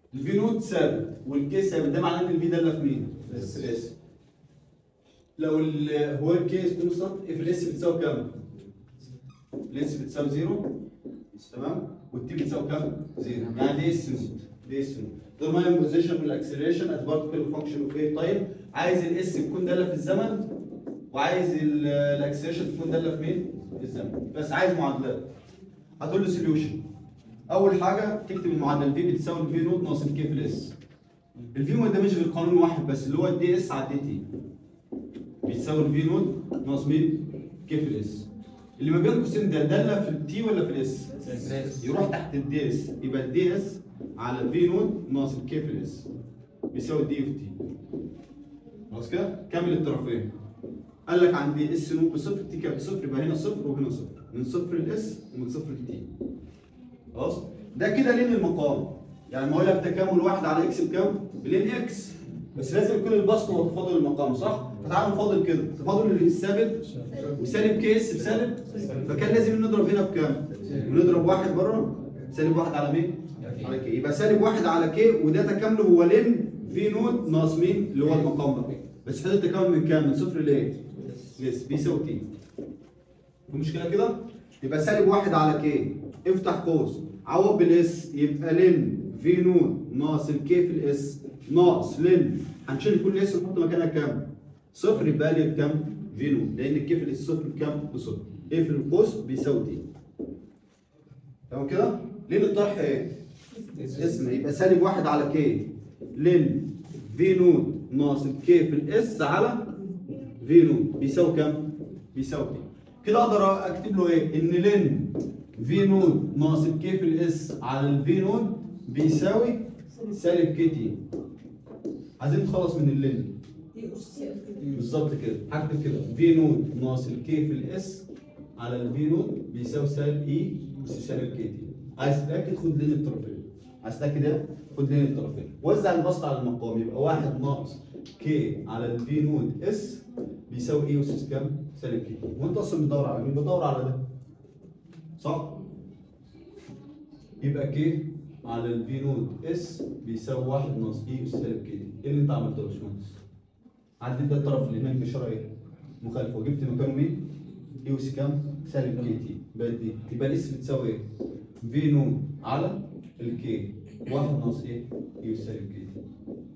الفي نوت ثابت والكي ثابت ده معناه ان الفي داله في مين؟ في الاس لو ال هو الكي كونستانت اف الاس بتساوي كام؟ الاس بتساوي زيرو تمام والتي بتساوي كام؟ زيرو يعني دي اس نوت دي اس نوت دول ما بوزيشن من الاكسلريشن از بارتكل فانكشن اوف ايه تايم عايز الاس تكون داله في الزمن وعايز الاكسلريشن تكون داله في مين؟ في الزمن بس عايز معادلات هتقول له سوليوشن اول حاجه تكتب المعادله في بتساوي الفي نوت ناقص الكي في الاس الفي ما قدامش غير قانون واحد بس اللي هو الدي اس على الدي تي بيساوي الفي نوت ناقص مين؟ كي في الاس اللي ما بين قوسين ده داله في التي ولا في الاس؟ يروح تحت الدي اس يبقى الدي اس على الفي نوت ناقص الكي في الاس بيساوي الدي في تي خلاص كده؟ كامل الطرفين قال لك عندي اس نوت بصفر تي كانت بصفر يبقى هنا صفر وهنا صفر من صفر لاس ومن صفر لتي خلاص ده كده لين المقام يعني ما اقول لك تكامل واحد على اكس بكام؟ بلين اكس بس لازم يكون البسط هو تفاضل المقام صح؟ فتعالوا نفاضل كده تفاضل الثابت وسالب كي اس بسالب فكان لازم نضرب هنا بكام؟ ونضرب واحد بره سالب واحد على مين؟ على كي يبقى سالب واحد على كي وده تكامله هو لين في نوت ناقص مين؟ اللي هو المقام ده بس حدود التكامل من كام؟ من صفر لايه؟ لس بيساوي تي في مشكله كده؟ يبقى سالب واحد على كي افتح قوس عوض بالاس يبقى لين في نون ناقص الكي في الاس ناقص لين هنشيل كل اس ونحط مكانها كام؟ صفر يبقى لي بكام؟ في نون لان الكي في الاس صفر بكام؟ بصفر اقفل القوس بيساوي تي تمام كده؟ لين الطرح ايه؟ اسم يبقى سالب واحد على كي لين في نون ناقص الكي في الاس على في نون بيساوي كام؟ بيساوي تي كده اقدر اكتب له ايه؟ ان لين في نود ناقص الكي في الاس على الفي نود بيساوي سالب كي تي عايزين نتخلص من اللين بالظبط كده هكتب كده في نود ناقص الكي في الاس على الفي نود بيساوي سالب اي اس سالب كي تي عايز تتاكد خد لين الطرفين عايز تتاكد ايه؟ خد لين الطرفين وزع البسط على المقام يبقى واحد ناقص كي على الفي نود اس بيساوي اي اس كام؟ سالب كي تي وانت اصلا بتدور على مين؟ بدور على ده صح؟ يبقى كي على الفي نود اس بيساوي 1 ناقص اي اس سالب كي دي ايه اللي انت عملته يا باشمهندس؟ عديت ده الطرف اللي هناك بإشارة ايه؟ مخالفة وجبت مكانه مين؟ اي اس كام؟ سالب كي تي بقت دي يبقى الاس بتساوي ايه؟ في نود على الكي 1 ناقص ايه؟ اي اس سالب كي تي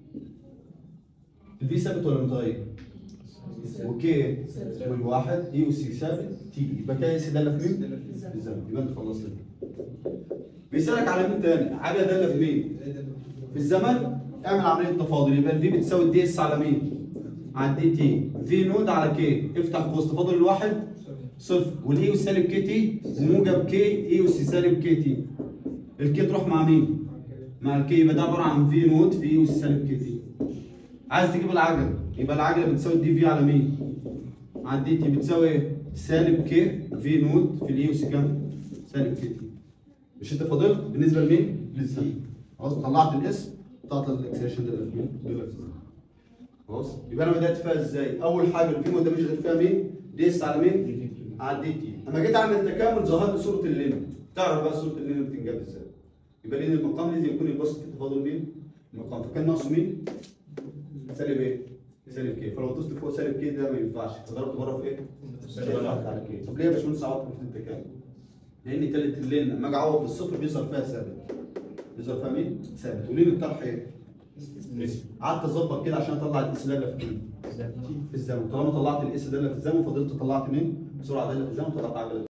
الفي ثابت ولا متغير؟ وكي والواحد اي اس ثابت تي يبقى كده اس داله في مين؟ في الزمن يبقى انت خلصت بيسالك على مين تاني؟ حاجه داله في مين؟ في الزمن اعمل عمليه تفاضل يبقى الفي بتساوي الدي اس على مين؟ على الدي تي في نود على كي افتح قوس تفاضل الواحد صفر والاي اس سالب كي تي وموجب كي اي اس سالب كي تي الكي تروح مع مين؟ مع الكي يبقى ده عباره عن في نود في اي اس سالب كي تي عايز تجيب العجله يبقى العجله بتساوي الدي في على مين؟ على الدي تي بتساوي ايه؟ سالب كي في نود في الاي اس كام؟ سالب كي تي مش انت فاضلت بالنسبه لمين؟ للزمن خلاص طلعت الاس طلعت الاكسلريشن ده في مين؟ ده في الزمن خلاص يبقى انا بدات فيها ازاي؟ اول حاجه الفيمو ده مش غير فيها مين؟ دي اس على مين؟ على الدي تي اما جيت اعمل تكامل ظهر لي صوره الليمت تعرف بقى صوره الليمت بتنجاب ازاي؟ يبقى لين المقام لازم يكون البسط في تفاضل مين؟ المقام فكان ناقصه مين؟ سالب ايه؟ سالب كي فلو دوست فوق سالب كي ده ما ينفعش فضربت بره في ايه؟ سالب واحد على كي طب ليه يا باشمهندس عوضت في التكامل؟ لان تالت اللين لما اجي اعوض بالصفر بيظهر فيها ثابت بيظهر فيها مين؟ ثابت ولين الطرح ايه؟ قعدت اظبط كده عشان اطلع الاس داله في مين؟ في الزمن طالما طلعت الاس داله في الزمن فضلت طلعت مين؟ بسرعه داله في الزمن طلعت عجله